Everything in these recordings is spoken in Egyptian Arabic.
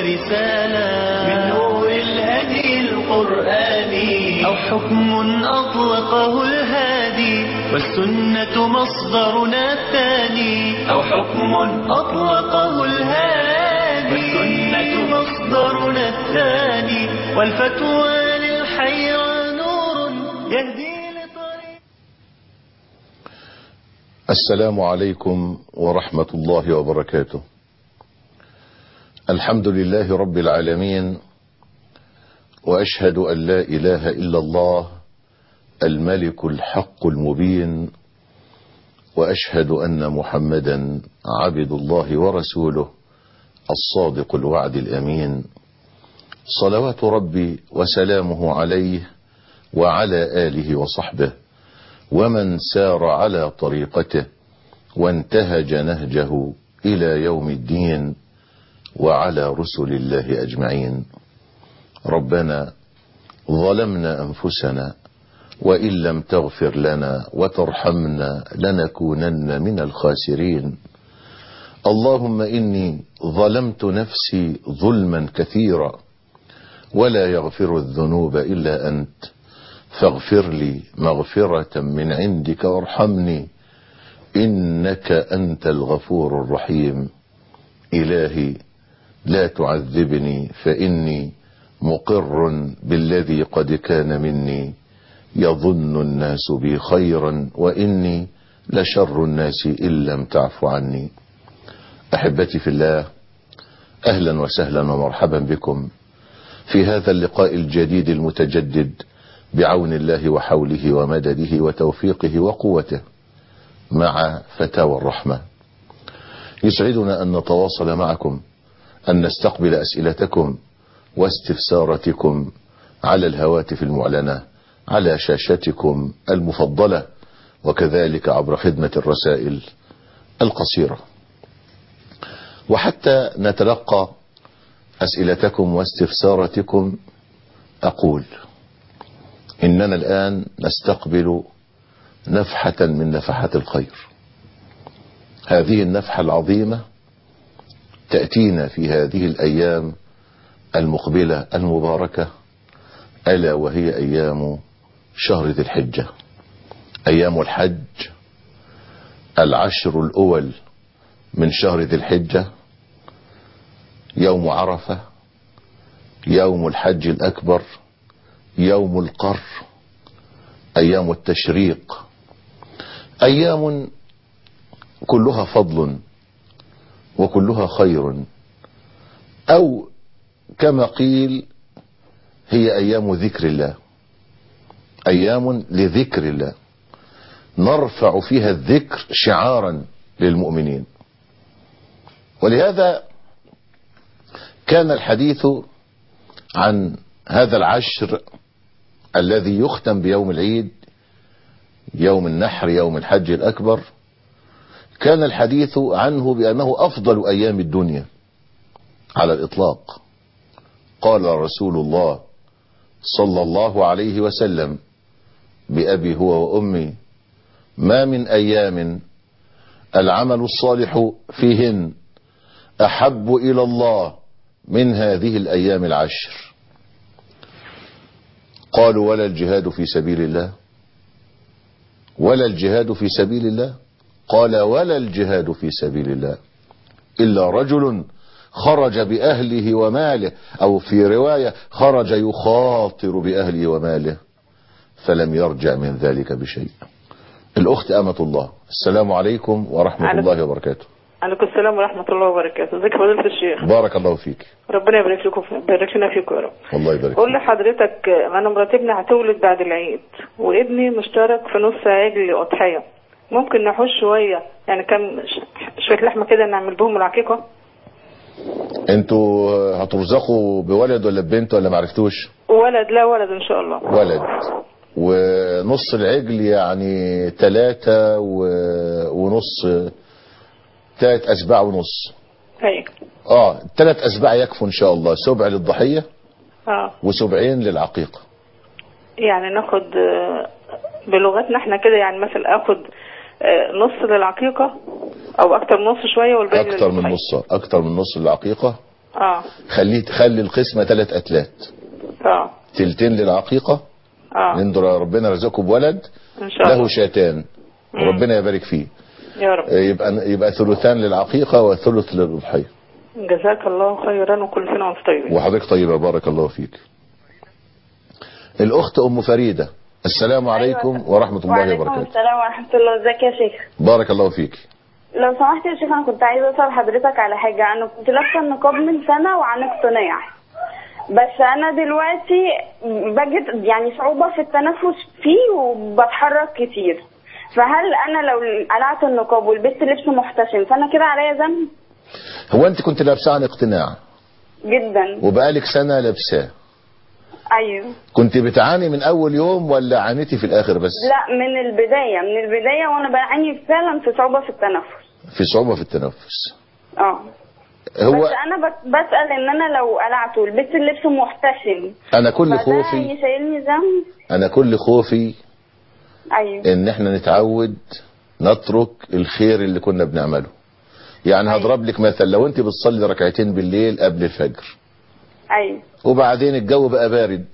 ورسالة من نور الهدي القرآني أو حكم أطلقه الهادي والسنة مصدرنا الثاني أو حكم أطلقه الهادي والسنة مصدرنا الثاني والفتوى للحيرة نور يهدي لطريق السلام عليكم ورحمة الله وبركاته الحمد لله رب العالمين وأشهد أن لا إله إلا الله الملك الحق المبين وأشهد أن محمدا عبد الله ورسوله الصادق الوعد الأمين صلوات ربي وسلامه عليه وعلى آله وصحبه ومن سار على طريقته وانتهج نهجه إلى يوم الدين وعلى رسل الله أجمعين ربنا ظلمنا أنفسنا وإن لم تغفر لنا وترحمنا لنكونن من الخاسرين اللهم إني ظلمت نفسي ظلما كثيرا ولا يغفر الذنوب إلا أنت فاغفر لي مغفرة من عندك وارحمني إنك أنت الغفور الرحيم إلهي لا تعذبني فإني مقر بالذي قد كان مني يظن الناس بي خيرا وإني لشر الناس إن لم تعف عني أحبتي في الله أهلا وسهلا ومرحبا بكم في هذا اللقاء الجديد المتجدد بعون الله وحوله ومدده وتوفيقه وقوته مع فتاوى الرحمة يسعدنا أن نتواصل معكم أن نستقبل أسئلتكم واستفساراتكم على الهواتف المعلنة على شاشتكم المفضلة وكذلك عبر خدمة الرسائل القصيرة وحتى نتلقى أسئلتكم واستفساراتكم أقول إننا الآن نستقبل نفحة من نفحات الخير هذه النفحة العظيمة تأتينا في هذه الأيام المقبلة المباركة ألا وهي أيام شهر ذي الحجة أيام الحج العشر الأول من شهر ذي الحجة يوم عرفة يوم الحج الأكبر يوم القر أيام التشريق أيام كلها فضل وكلها خير أو كما قيل هي أيام ذكر الله أيام لذكر الله نرفع فيها الذكر شعارا للمؤمنين ولهذا كان الحديث عن هذا العشر الذي يختم بيوم العيد يوم النحر يوم الحج الأكبر كان الحديث عنه بأنه أفضل أيام الدنيا على الإطلاق قال رسول الله صلى الله عليه وسلم بأبي هو وأمي ما من أيام العمل الصالح فيهن أحب إلى الله من هذه الأيام العشر قالوا ولا الجهاد في سبيل الله ولا الجهاد في سبيل الله قال ولا الجهاد في سبيل الله إلا رجل خرج بأهله وماله أو في رواية خرج يخاطر بأهله وماله فلم يرجع من ذلك بشيء الأخت أمة الله السلام عليكم ورحمة عليكم. الله وبركاته عليكم السلام ورحمة الله وبركاته ازيك يا فضيلة الشيخ بارك الله فيك ربنا يبارك لكم يبارك لنا فيكم يا رب والله يبارك قول فيك لحضرتك انا مراتبنا هتولد بعد العيد وابني مشترك في نص عجل اضحية ممكن نحوش شوية يعني كم ش- شوية لحمة كده نعمل بهم العقيقة انتوا هترزقوا بولد ولا ببنت ولا معرفتوش ولد لا ولد ان شاء الله ولد ونص العجل يعني ثلاثة و... ونص ثلاث أسباع ونص ايوه اه ثلاث أسباع يكفوا إن شاء الله سبع للضحية اه وسبعين للعقيقة يعني ناخد آه، بلغتنا احنا كده يعني مثلا اخد آه، نص للعقيقة او اكتر من نص شوية والباقي أكتر من للضحية. نص أكتر من نص للعقيقة اه خليه تخلي القسمة ثلاث أتلات اه تلتين للعقيقة اه نندر ربنا رزقه بولد ان شاء له الله شاتان وربنا يبارك فيه يا رب يبقى يبقى ثلثان للعقيقة وثلث للأضحية جزاك الله خيرا وكل سنه وانت طيبين وحضرتك طيبة بارك الله فيك الأخت أم فريدة السلام عليكم ورحمة الله وعليكم وبركاته السلام ورحمة الله ازيك يا شيخ بارك الله فيك لو سمحت يا شيخ انا كنت عايزة اسأل حضرتك على حاجة انا كنت لابسة النقاب من سنة وعن اقتناع بس انا دلوقتي بجد يعني صعوبة في التنفس فيه وبتحرك كتير فهل انا لو قلعت النقاب ولبست لبس محتشم فانا كده عليا ذنب هو أنت كنت لابسة عن اقتناع جدا وبقالك سنة لابساه ايوه كنت بتعاني من أول يوم ولا عانيتي في الآخر بس لا من البداية من البداية وانا بعاني فعلا في صعوبة في التنفس في صعوبة في التنفس اه هو بس انا بس- بسأل ان انا لو قلعته ولبست اللبس محتشم أنا كل فده خوفي يشيلني ذنب أنا كل خوفي ايوه ان احنا نتعود نترك الخير اللي كنا بنعمله يعني هضرب لك مثل لو انت بتصلي ركعتين بالليل قبل الفجر ايوه وبعدين الجو بقى بارد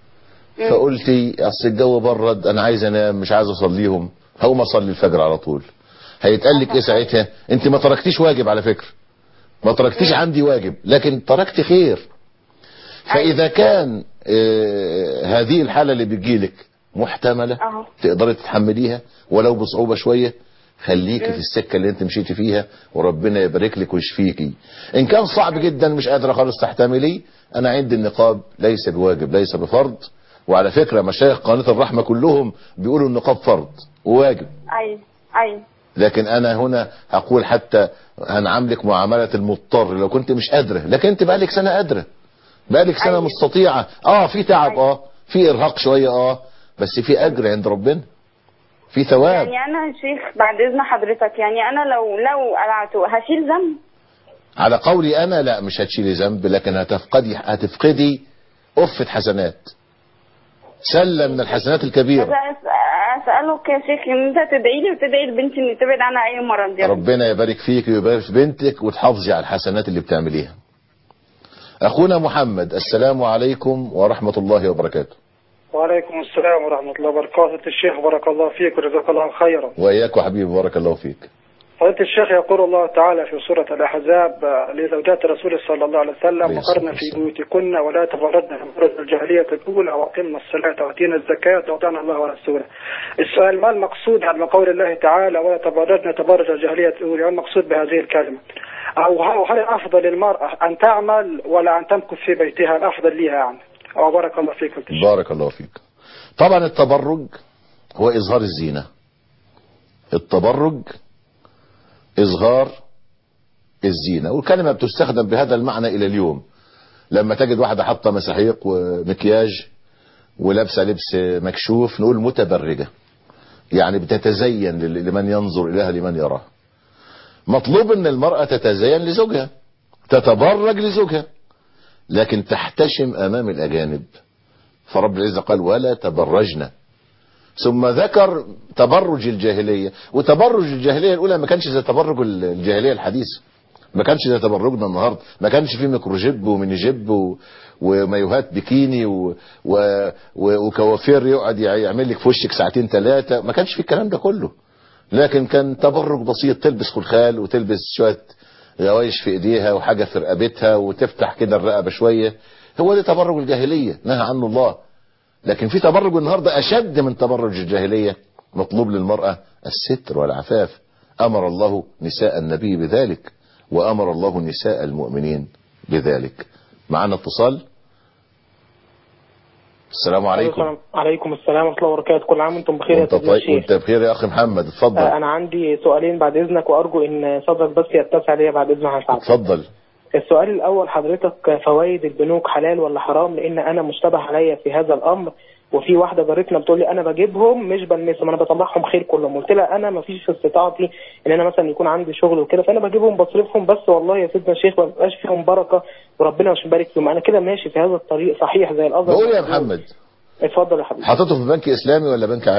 فقلتي اصل الجو برد انا عايز انام مش عايز اصليهم هقوم اصلي الفجر على طول هيتقال لك ايه ساعتها انت ما تركتيش واجب على فكره ما تركتيش عندي واجب لكن تركت خير فاذا كان آه هذه الحاله اللي بتجيلك محتمله أهو. تقدري تتحمليها ولو بصعوبه شويه خليكي في السكه اللي انت مشيتي فيها وربنا يبارك لك ويشفيكي ان كان صعب جدا مش قادره خالص تحتمليه انا عندي النقاب ليس بواجب ليس بفرض وعلى فكره مشايخ قناه الرحمه كلهم بيقولوا النقاب فرض وواجب ايوه ايوه لكن انا هنا هقول حتى هنعاملك معاملة المضطر لو كنت مش قادرة لكن انت بقالك سنة قادرة بقالك سنة أيوة. مستطيعة اه في تعب اه في ارهاق شوية اه بس في اجر عند ربنا في ثواب يعني انا يا شيخ بعد اذن حضرتك يعني انا لو لو قلعته هشيل ذنب على قولي انا لا مش هتشيلي ذنب لكن هتفقدي هتفقدي أفة حسنات سلة من الحسنات بس الكبيرة أس- اسالك يا شيخ ان انت تدعي لي وتدعي لبنتي ان تبعد عنها اي مرض يا رب ربنا يبارك فيك ويبارك في بنتك وتحافظي على الحسنات اللي بتعمليها اخونا محمد السلام عليكم ورحمة الله وبركاته وعليكم السلام ورحمة الله وبركاته الشيخ بارك الله فيك وجزاك الله خيرا واياك وحبيبي بارك الله فيك فضيلة الشيخ يقول الله تعالى في سورة الأحزاب آه، لزوجات رسوله صلى الله عليه وسلم عليه الصلاة وقرن في والسلام. بيوتكن ولا تبردن تبرج الجاهلية الأولى وأقمنا الصلاة وأتينا الزكاة وأطعنا الله ورسوله. السؤال ما المقصود على قول الله تعالى ولا تبرجن تبرج الجاهلية الأولى ما المقصود بهذه الكلمة؟ أو أو هل الأفضل للمرأة أن تعمل ولا أن تمكث في بيتها الأفضل لها يعني؟ وبارك الله فيك فضيلة الشيخ. بارك الله فيك طبعا التبرج هو إظهار الزينة التبرج إظهار الزينة والكلمة بتستخدم بهذا المعنى إلى اليوم لما تجد واحدة حاطة مساحيق ومكياج ولابسة لبس مكشوف نقول متبرجة يعني بتتزين لل- لمن ينظر إليها لمن يراها مطلوب ان المرأة تتزين لزوجها تتبرج لزوجها لكن تحتشم امام الاجانب فرب العزة قال ولا تبرجنا ثم ذكر تبرج الجاهلية وتبرج الجاهلية الأولى ما كانش زي تبرج الجاهلية الحديثة ما كانش زي تبرجنا النهاردة ما كانش فيه ميكروجيب وميني جيب و... ومايوهات بيكيني و... و... و... وكوافير يقعد يعمل لك في وشك ساعتين ثلاثة ما كانش فيه الكلام ده كله لكن كان تبرج بسيط تلبس خلخال وتلبس شوية غوايش في ايديها وحاجة في رقبتها وتفتح كده الرقبة شوية هو ده تبرج الجاهلية نهى عنه الله لكن في تبرج النهاردة أشد من تبرج الجاهلية مطلوب للمرأة الستر والعفاف أمر الله نساء النبي بذلك وأمر الله نساء المؤمنين بذلك معنا اتصال السلام عليكم عليكم السلام ورحمة الله وبركاته كل عام وانتم بخير يا وانت, سيدنا طيب الشيخ وانت بخير يا أخي محمد آه، اتفضل أنا عندي سؤالين بعد إذنك وأرجو إن صدرك بس يتسع ليا بعد إذن حضرتك اتفضل السؤال الأول حضرتك فوائد البنوك حلال ولا حرام لأن أنا مشتبه عليا في هذا الأمر وفي واحدة جارتنا بتقول لي أنا بجيبهم مش بلمسهم أنا بطلعهم خير كلهم قلت لها أنا ما فيش في استطاعتي إن أنا مثلا يكون عندي شغل وكده فأنا بجيبهم بصرفهم بس والله يا سيدنا الشيخ ما بيبقاش فيهم بركة وربنا مش مبارك فيهم أنا كده ماشي في هذا الطريق صحيح زي الأزهر بقول يا محمد اتفضل يا حبيبي حطيته في بنك إسلامي ولا بنك عادي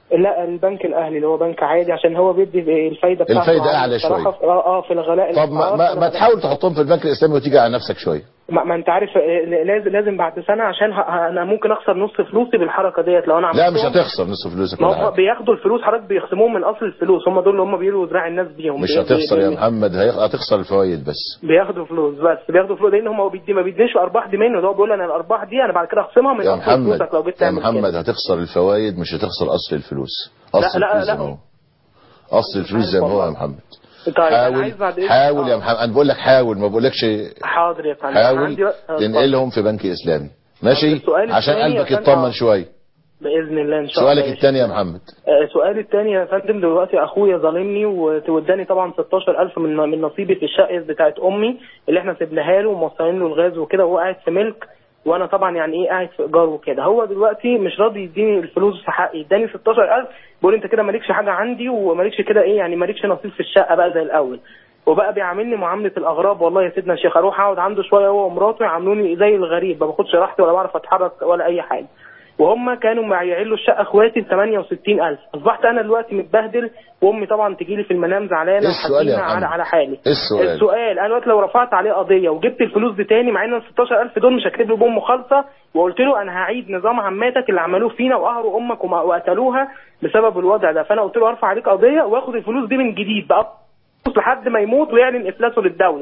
لا البنك الاهلي اللي هو بنك عادي عشان هو بيدي الفايده بتاعته الفايدة عالية أعلى الصراحة شوية. في- اه اه في الغلاء طب ما, ما, ما تحاول تحطهم في البنك الاسلامي وتيجي على نفسك شويه ما, ما انت عارف آه، لازم لازم بعد سنه عشان ه- ه- انا ممكن اخسر نص فلوسي بالحركه ديت لو انا لا عملتهم. مش هتخسر نصف فلوسك ما ولا هم حاجه بياخدوا الفلوس حضرتك بيخصموهم من اصل الفلوس هم دول اللي هم بيقولوا ذراع الناس بيهم مش بي- هتخسر بي- يا بي- محمد هيخ- هتخسر الفوائد بس بياخدوا فلوس بس بياخدوا فلوس لان هم بيدي ما بيديش الارباح دي منه ده هو بيقول انا الارباح دي انا بعد كده اخصمها من يا اصل محمد فلوسك لو جيت يا تعمل محمد كده. هتخسر الفوائد مش هتخسر اصل الفلوس اصل لا، الفلوس لا. زي ما هو اصل الفلوس زي ما هو يا محمد طيب انا حاول عايز بعد إذنك- حاول يا آه. محمد انا بقول لك حاول ما بقولكش حاضر يا فندم حاول عندي وقت- آه، تنقلهم في بنك اسلامي ماشي السؤال عشان الثاني يا قلبك فندم- يطمن آه. شويه باذن الله ان شاء الله سؤالك الثاني يا محمد آه، سؤالي الثاني يا فندم دلوقتي اخويا ظالمني وت- واداني طبعا 16000 من من نصيبي في الشقه بتاعت امي اللي احنا سيبناها له وموصلين له الغاز وكده وهو قاعد في ملك وانا طبعا يعني ايه قاعد في ايجار وكده هو دلوقتي مش راضي يديني الفلوس في حقي اداني 16000 بيقول انت كده مالكش حاجه عندي ومالكش كده ايه يعني مالكش نصيب في الشقه بقى زي الاول وبقى بيعاملني معامله الاغراب والله يا سيدنا الشيخ اروح اقعد عنده شويه هو ومراته يعاملوني زي الغريب ما باخدش راحتي ولا بعرف اتحرك ولا اي حاجه وهم كانوا معيعين له الشقه اخواتي ب 68000 اصبحت انا دلوقتي متبهدل وامي طبعا تجي لي في المنام زعلانه إيه السؤال يا وحزينه على محمد؟ على حالي إيه السؤال؟ السؤال انا دلوقتي لو رفعت عليه قضيه وجبت الفلوس دي تاني مع ان ال 16000 دول مش هكتب له بهم مخالصه وقلت له انا هعيد نظام عماتك اللي عملوه فينا وقهروا امك وما- وقتلوها بسبب الوضع ده فانا قلت له ارفع عليك قضيه واخد الفلوس دي من جديد بقى لحد ما يموت ويعلن افلاسه للدوله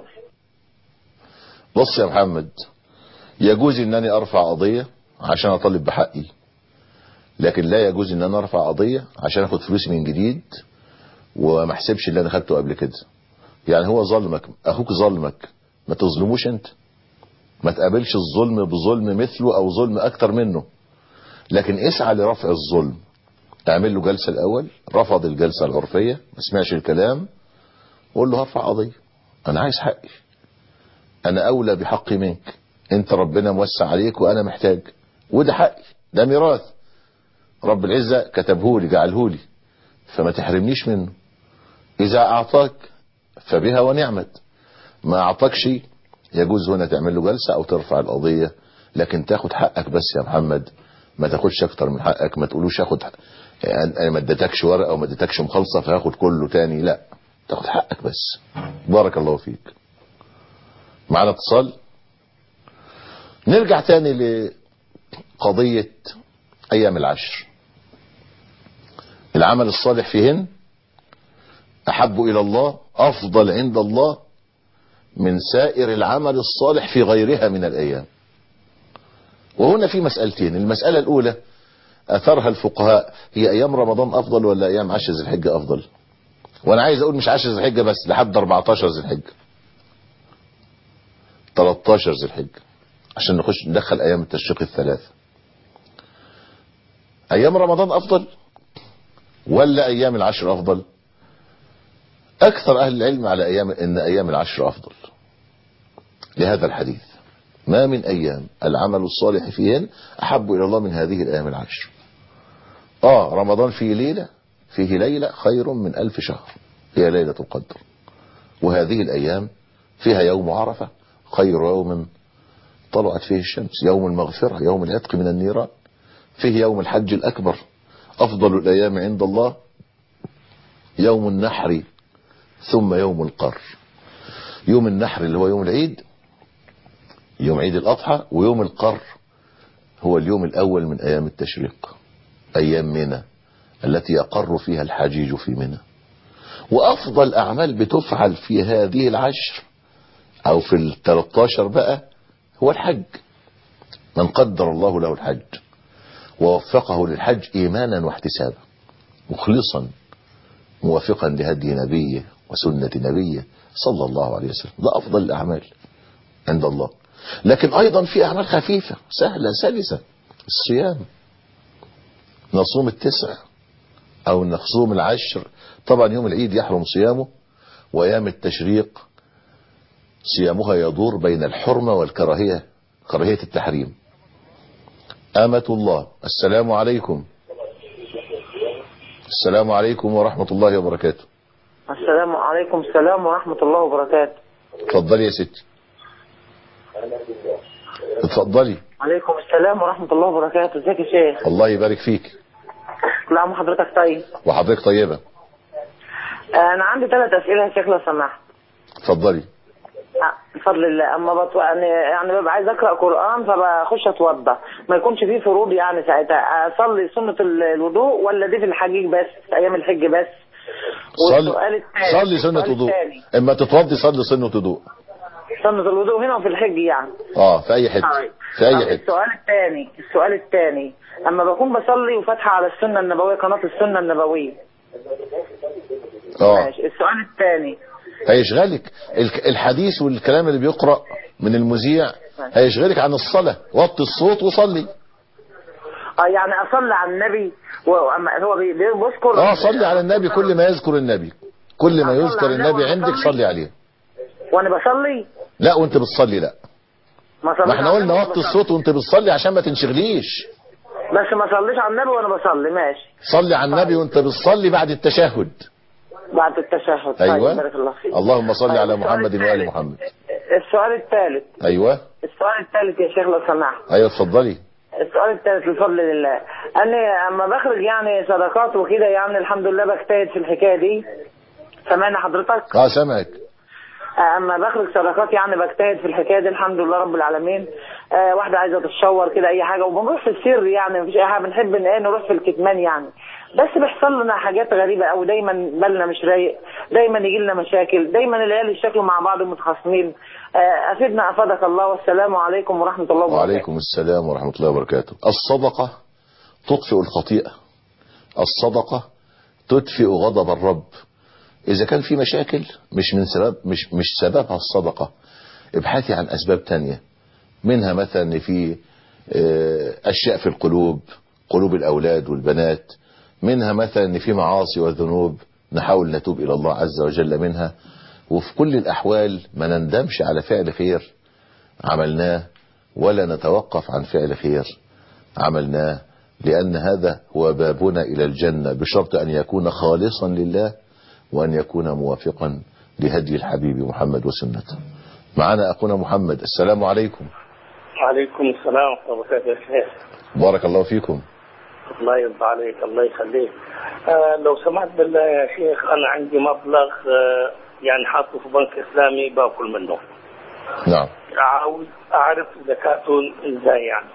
بص يا محمد يجوز ان انا ارفع قضية عشان اطالب بحقي لكن لا يجوز ان انا ارفع قضية عشان اخد فلوسي من جديد وما احسبش اللي انا خدته قبل كده يعني هو ظلمك اخوك ظلمك ما تظلموش انت ما تقابلش الظلم بظلم مثله او ظلم اكتر منه لكن اسعى لرفع الظلم اعمل له جلسة الاول رفض الجلسة العرفية ما سمعش الكلام قول له هرفع قضية انا عايز حقي انا اولى بحقي منك انت ربنا موسع عليك وانا محتاج وده حقي ده ميراث رب العزة كتبه لي جعله لي فما تحرمنيش منه اذا اعطاك فبها ونعمت ما اعطاكش يجوز هنا تعمل له جلسة او ترفع القضية لكن تاخد حقك بس يا محمد ما تاخدش اكتر من حقك ما تقولوش اخد يعني انا ما اديتكش ورقه وما اديتكش مخالصه فهاخد كله تاني لا تاخد حقك بس بارك الله فيك معنا اتصال نرجع تاني لقضية أيام العشر العمل الصالح فيهن أحب إلى الله أفضل عند الله من سائر العمل الصالح في غيرها من الأيام وهنا في مسألتين المسألة الأولى أثرها الفقهاء هي أيام رمضان أفضل ولا أيام عشر ذي الحجة أفضل وأنا عايز أقول مش عشر ذي الحجة بس لحد 14 ذي الحجة 13 ذي الحجة عشان نخش ندخل ايام التشريق الثلاثة ايام رمضان افضل ولا ايام العشر افضل اكثر اهل العلم على ايام ان ايام العشر افضل لهذا الحديث ما من ايام العمل الصالح فيهن احب الى الله من هذه الايام العشر اه رمضان فيه ليلة فيه ليلة خير من الف شهر هي ليلة القدر وهذه الايام فيها يوم عرفة خير يوم طلعت فيه الشمس يوم المغفرة يوم العتق من النيران فيه يوم الحج الأكبر أفضل الأيام عند الله يوم النحر ثم يوم القر يوم النحر اللي هو يوم العيد يوم عيد الأضحى ويوم القر هو اليوم الأول من أيام التشريق أيام منى التي يقر فيها الحجيج في منى وأفضل أعمال بتفعل في هذه العشر أو في الثلاثة بقى هو الحج من قدر الله له الحج ووفقه للحج إيمانا واحتسابا مخلصا موافقا لهدي نبيه وسنة نبيه صلى الله عليه وسلم ده أفضل الأعمال عند الله لكن أيضا في أعمال خفيفة سهلة سلسة الصيام نصوم التسع أو نصوم العشر طبعا يوم العيد يحرم صيامه وأيام التشريق صيامها يدور بين الحرمة والكراهية كراهية التحريم أمة الله السلام عليكم السلام عليكم ورحمة الله وبركاته السلام عليكم السلام ورحمة الله وبركاته اتفضلي يا ستي اتفضلي عليكم السلام ورحمة الله وبركاته ازيك يا شيخ الله يبارك فيك كل عام وحضرتك طيب وحضرتك طيبة آه، انا عندي ثلاث اسئله يا شيخ لو سمحت اتفضلي آه، بفضل الله اما بطو... يعني يعني ببقى عايز اقرا قران فبخش اتوضى ما يكونش فيه فروض يعني ساعتها اصلي سنه ال- الوضوء ولا دي في الحجيج بس ايام الحج بس صلي والسؤال الثاني صلي سنة السؤال وضوء الثاني، اما تتوضي صلي سنة وضوء سنه الوضوء هنا وفي الحج يعني اه في اي حتة طيب. في اي طب حتة السؤال الثاني السؤال الثاني اما بكون بصلي وفاتحه على السنه النبويه قناه السنه النبويه اه ماشي السؤال الثاني هيشغلك الك- الحديث والكلام اللي بيقرأ من المذيع هيشغلك عن الصلاة وطي الصوت وصلي اه يعني اصلي على النبي واما هو بي- بي- بيذكر اه صلي على النبي كل ما يذكر النبي كل ما أصلي يذكر على النبي النبي وأنا عندك بصلي؟ صلي عليه وانا بصلي لا وانت بتصلي لا ما صليش ما احنا على قلنا النبي وطي وأنا الصوت وانت بتصلي عشان ما تنشغليش بصلي. بس ما صليش على النبي وانا بصلي ماشي صلي على النبي وانت بتصلي بعد التشهد بعد التشهد طيب ايوه بارك الله فيك اللهم صل طيب، على السؤال محمد وآل الثالث. محمد السؤال الثالث ايوه السؤال الثالث يا شيخ لو سمحت ايوه اتفضلي السؤال الثالث بفضل الله انا اما بخرج يعني صدقات وكده يعني الحمد لله بجتهد في الحكايه دي سامعني حضرتك اه سامعك اما بخرج صدقات يعني بجتهد في الحكايه دي الحمد لله رب العالمين آه واحده عايزه تتشور كده اي حاجه وبنروح في السر يعني مفيش اي حاجه بنحب ان ايه نروح في الكتمان يعني بس بيحصل لنا حاجات غريبه قوي دايما بالنا مش رايق دايما يجي لنا مشاكل دايما العيال يشتكوا مع بعض متخاصمين آه افيدنا افادك الله والسلام عليكم ورحمه الله وبركاته وعليكم السلام ورحمة الله وبركاته الصدقة تطفئ الخطيئة الصدقة تدفئ غضب الرب إذا كان في مشاكل مش من سبب مش مش سببها الصدقة ابحثي عن أسباب تانية منها مثلا إن في آه، أشياء في القلوب قلوب الأولاد والبنات منها مثلا إن في معاصي وذنوب نحاول نتوب إلى الله عز وجل منها وفي كل الأحوال ما نندمش على فعل خير عملناه ولا نتوقف عن فعل خير عملناه لأن هذا هو بابنا إلى الجنة بشرط أن يكون خالصا لله وأن يكون موافقا لهدي الحبيب محمد وسنته معنا أخونا محمد السلام عليكم وعليكم السلام ورحمة الله وبركاته يا شيخ بارك الله فيكم الله يرضى عليك الله يخليك آه لو سمحت بالله يا شيخ أنا عندي مبلغ آه يعني حاطه في بنك إسلامي باكل منه نعم عاوز أعرف زكاته إزاي يعني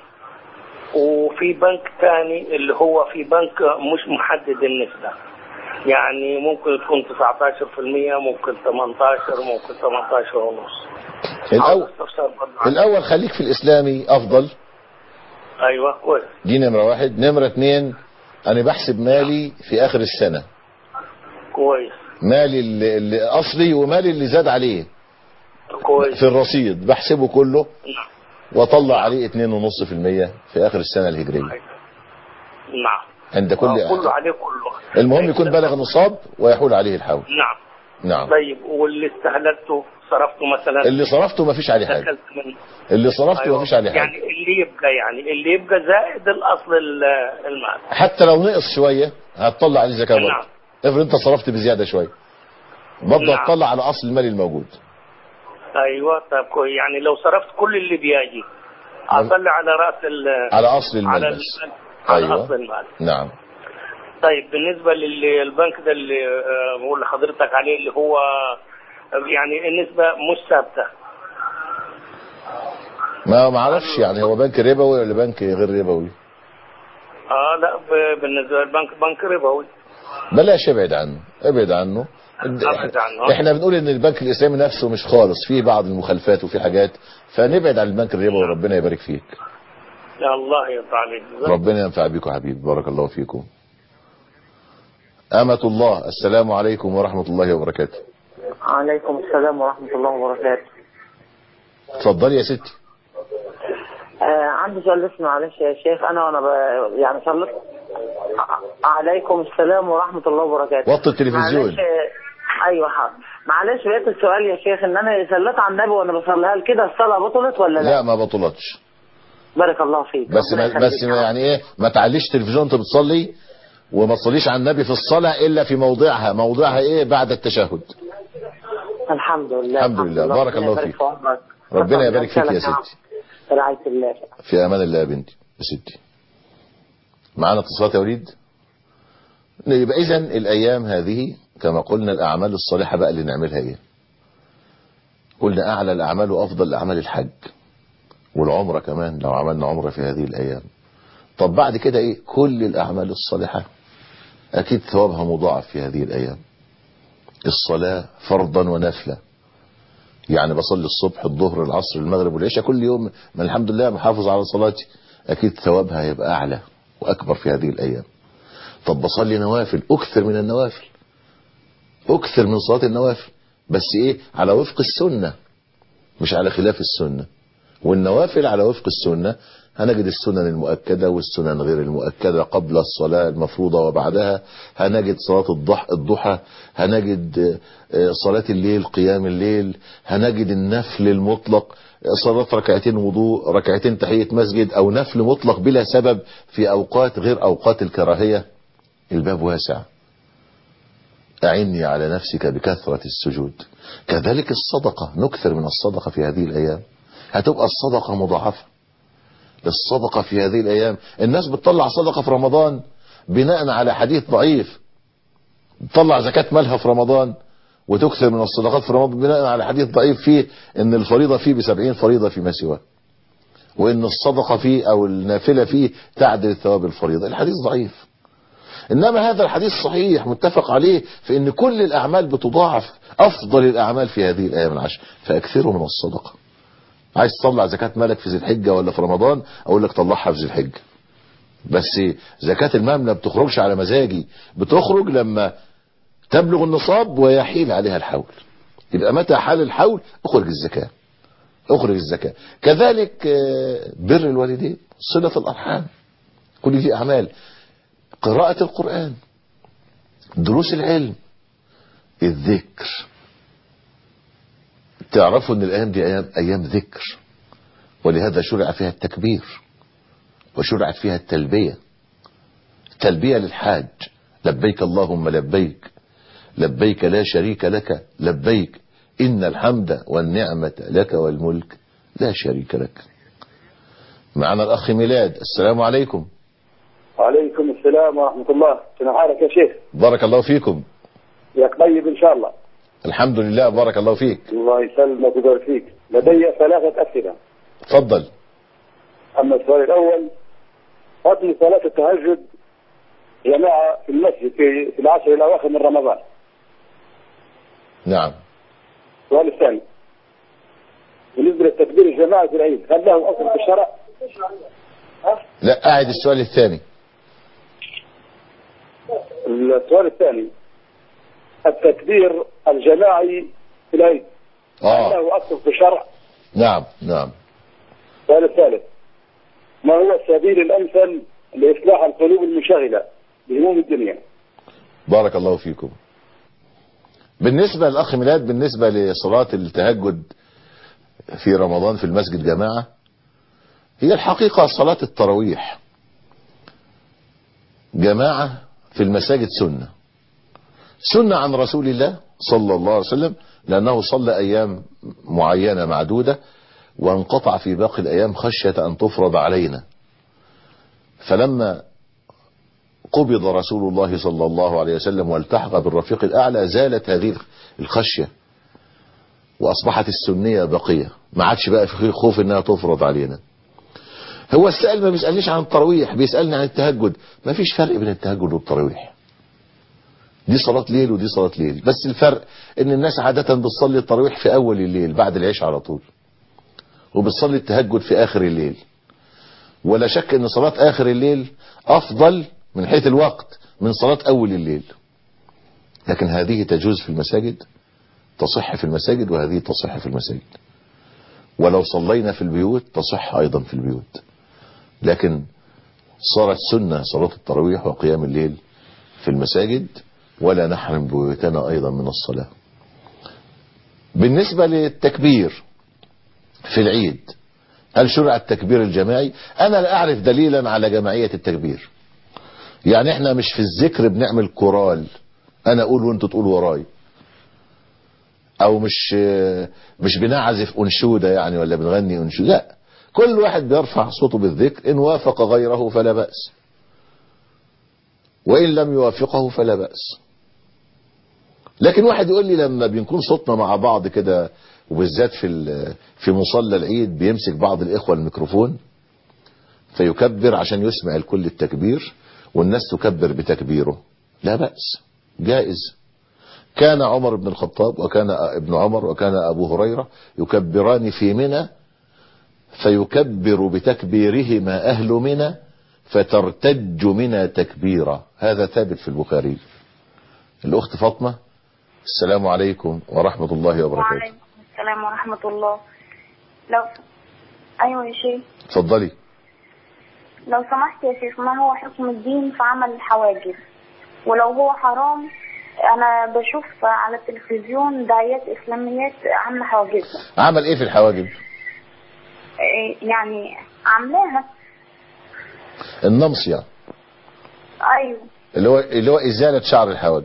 وفي بنك ثاني اللي هو في بنك مش محدد النسبة يعني ممكن تكون 19% ممكن 18 ممكن 18 ونص الأول, عاوز استفسر برضه عن- الأول خليك في الإسلامي أفضل ايوه كويس دي نمرة واحد نمرة اتنين أنا بحسب مالي في آخر السنة كويس مالي اللي, اللي أصلي ومالي اللي زاد عليه كويس في الرصيد بحسبه كله نعم واطلع عليه 2.5% في اخر السنه الهجريه نعم عند كل آه، كله عليه كله المهم يكون بلغ النصاب ويحول عليه الحول نعم نعم طيب واللي استهلكته صرفته مثلا اللي صرفته ما فيش عليه حاجه دخلت منه اللي صرفته أيوة. ما فيش عليه يعني حاجه اللي يبقى يعني اللي يبقى زائد الاصل ال- المال حتى لو نقص شويه هتطلع عليه زكاه نعم. برضه افرض انت صرفت بزياده شويه برضه نعم. هتطلع على اصل المال الموجود ايوه طيب كويس يعني لو صرفت كل اللي بيجي اطلع على راس ال على اصل المال على بس ال- على أيوة. اصل المال نعم طيب بالنسبه للبنك ده اللي آه، بقول لحضرتك عليه اللي هو يعني النسبه مش ثابته ما ما اعرفش يعني هو بنك ربوي ولا بنك غير ربوي اه لا ب- بالنسبه للبنك بنك ربوي بلاش ابعد عنه ابعد عنه أبعد عنه. احنا بنقول ان البنك الاسلامي نفسه مش خالص فيه بعض المخالفات وفي حاجات فنبعد عن البنك الربوي وربنا يبارك فيك يا الله يرضى عليك ربنا ينفع بكم يا حبيبي بارك الله فيكم أمة الله السلام عليكم ورحمة الله وبركاته عليكم السلام ورحمه الله وبركاته اتفضلي يا ستي آه عندي سؤال بس معلش يا شيخ انا وانا ب... يعني صليت ع- عليكم السلام ورحمه الله وبركاته وطي التلفزيون معلش آه، ايوه حاضر معلش بقيت السؤال يا شيخ ان انا صليت على النبي وانا بصليها هل كده الصلاه بطلت ولا لا؟ لا ما بطلتش بارك الله فيك بس ربنا ما يخليك بس يا ما رب. يعني ايه ما تعليش تلفزيون انت بتصلي وما تصليش على النبي في الصلاة إلا في موضعها موضعها إيه بعد التشهد الحمد لله الحمد لله. ربنا بارك الله يبارك فيك. في عمرك. ربنا شكراً يبارك فيك يا جزيلاً ستي في رعايه الله في أمان الله يا بنتي يا ستي معانا اتصالات يا وليد يبقى اذا الايام هذه كما قلنا الاعمال الصالحة بقى اللي نعملها ايه قلنا اعلى الاعمال وافضل اعمال الحج والعمرة كمان لو عملنا عمرة في هذه الايام طب بعد كده ايه كل الاعمال الصالحة اكيد ثوابها مضاعف في هذه الايام الصلاة فرضا ونفلا يعني بصلي الصبح الظهر العصر المغرب والعشاء كل يوم من الحمد لله محافظ على صلاتي اكيد ثوابها هيبقى اعلى واكبر في هذه الايام طب بصلي نوافل اكثر من النوافل اكثر من صلاة النوافل بس ايه على وفق السنة مش على خلاف السنة والنوافل على وفق السنة هنجد السنن المؤكدة والسنن غير المؤكدة قبل الصلاة المفروضة وبعدها هنجد صلاة الضحى, الضحى هنجد صلاة الليل قيام الليل هنجد النفل المطلق صلاة ركعتين وضوء ركعتين تحية مسجد او نفل مطلق بلا سبب في اوقات غير اوقات الكراهية الباب واسع أعني على نفسك بكثرة السجود كذلك الصدقة نكثر من الصدقة في هذه الأيام هتبقى الصدقة مضاعفة الصدقة في هذه الأيام الناس بتطلع صدقة في رمضان بناء على حديث ضعيف تطلع زكاة مالها في رمضان وتكثر من الصدقات في رمضان بناء على حديث ضعيف فيه ان الفريضة فيه بسبعين فريضة فيما سواه وان الصدقة فيه او النافلة فيه تعدل ثواب الفريضة الحديث ضعيف انما هذا الحديث صحيح متفق عليه في ان كل الاعمال بتضاعف افضل الاعمال في هذه الايام العشر فاكثروا من الصدقه عايز تطلع زكاه مالك في ذي الحجه ولا في رمضان اقول لك طلعها في ذي الحجه بس زكاه المال ما بتخرجش على مزاجي بتخرج لما تبلغ النصاب ويحيل عليها الحول يبقى متى حال الحول اخرج الزكاه اخرج الزكاه كذلك بر الوالدين صله الارحام كل دي اعمال قراءة القرآن دروس العلم الذكر تعرفوا ان الايام دي ايام, أيام ذكر ولهذا شرع فيها التكبير وشرعت فيها التلبية تلبية للحاج لبيك اللهم لبيك لبيك لا شريك لك لبيك إن الحمد والنعمة لك والملك لا شريك لك معنا الأخ ميلاد السلام عليكم وعليكم السلام ورحمة الله شنو حالك يا شيخ بارك الله فيكم ياك طيب إن شاء الله الحمد لله بارك الله فيك الله يسلمك ويبارك فيك لدي ثلاثة أسئلة تفضل أما السؤال الأول فضل صلاة التهجد جماعة في المسجد في, في العشر الأواخر من رمضان نعم السؤال الثاني بالنسبة للتكبير الجماعي في العيد هل له أصل في الشرع؟ لا أعد السؤال الثاني السؤال الثاني التكبير الجماعي في العيد آه. هل له أصل في الشرع؟ نعم نعم السؤال الثالث ما هو السبيل الأمثل لإصلاح القلوب المنشغلة بهموم الدنيا بارك الله فيكم بالنسبة للأخ ميلاد بالنسبة لصلاة التهجد في رمضان في المسجد جماعة هي الحقيقة صلاة التراويح جماعة في المساجد سنة سنة عن رسول الله صلى الله عليه وسلم لأنه صلى أيام معينة معدودة وانقطع في باقي الأيام خشية أن تفرض علينا فلما قبض رسول الله صلى الله عليه وسلم والتحق بالرفيق الأعلى زالت هذه الخشية وأصبحت السنية بقية ما عادش بقى في خوف إنها تفرض علينا هو السائل ما بيسألنيش عن التراويح بيسألني عن التهجد ما فيش فرق بين التهجد والتراويح دي صلاة ليل ودي صلاة ليل بس الفرق ان الناس عادة بتصلي التراويح في اول الليل بعد العشاء على طول وبتصلي التهجد في اخر الليل ولا شك ان صلاة اخر الليل افضل من حيث الوقت من صلاة اول الليل لكن هذه تجوز في المساجد تصح في المساجد وهذه تصح في المساجد ولو صلينا في البيوت تصح ايضا في البيوت لكن صارت سنة صلاة التراويح وقيام الليل في المساجد ولا نحرم بيوتنا ايضا من الصلاة بالنسبة للتكبير في العيد هل شرع التكبير الجماعي انا لا اعرف دليلا على جماعية التكبير يعني احنا مش في الذكر بنعمل كورال انا اقول وانتوا تقولوا وراي او مش مش بنعزف انشوده يعني ولا بنغني انشوده لا كل واحد بيرفع صوته بالذكر ان وافق غيره فلا باس وإن لم يوافقه فلا بأس لكن واحد يقول لي لما بنكون صوتنا مع بعض كده وبالذات في ال- في مصلى العيد بيمسك بعض الإخوة الميكروفون فيكبر عشان يسمع الكل التكبير والناس تكبر بتكبيره لا بأس جائز كان عمر بن الخطاب وكان ابن عمر وكان أبو هريرة يكبران في منى فيكبر بتكبيرهما أهل منى فترتج منى تكبيرا هذا ثابت في البخاري الأخت فاطمة السلام عليكم ورحمة الله وبركاته وعليكم السلام ورحمة الله لو أيوة يا شيخ اتفضلي لو سمحت يا شيخ ما هو حكم الدين في عمل الحواجب ولو هو حرام أنا بشوف على التلفزيون داعيات إسلاميات عاملة حواجبها عمل ايه في الحواجب إيه يعني عاملاها النمص يعني أيوة اللي هو اللي هو ازالة شعر الحواجب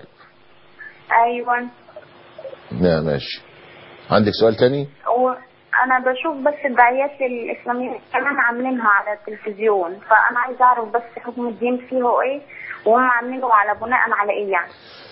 أيوة نعم ماشي عندك سؤال تاني وأنا بشوف بس الداعيات الإسلامية كمان عاملينها على التلفزيون فأنا عايزة أعرف بس حكم الدين فيه هو إيه وهم عاملينه على بناء على إيه يعني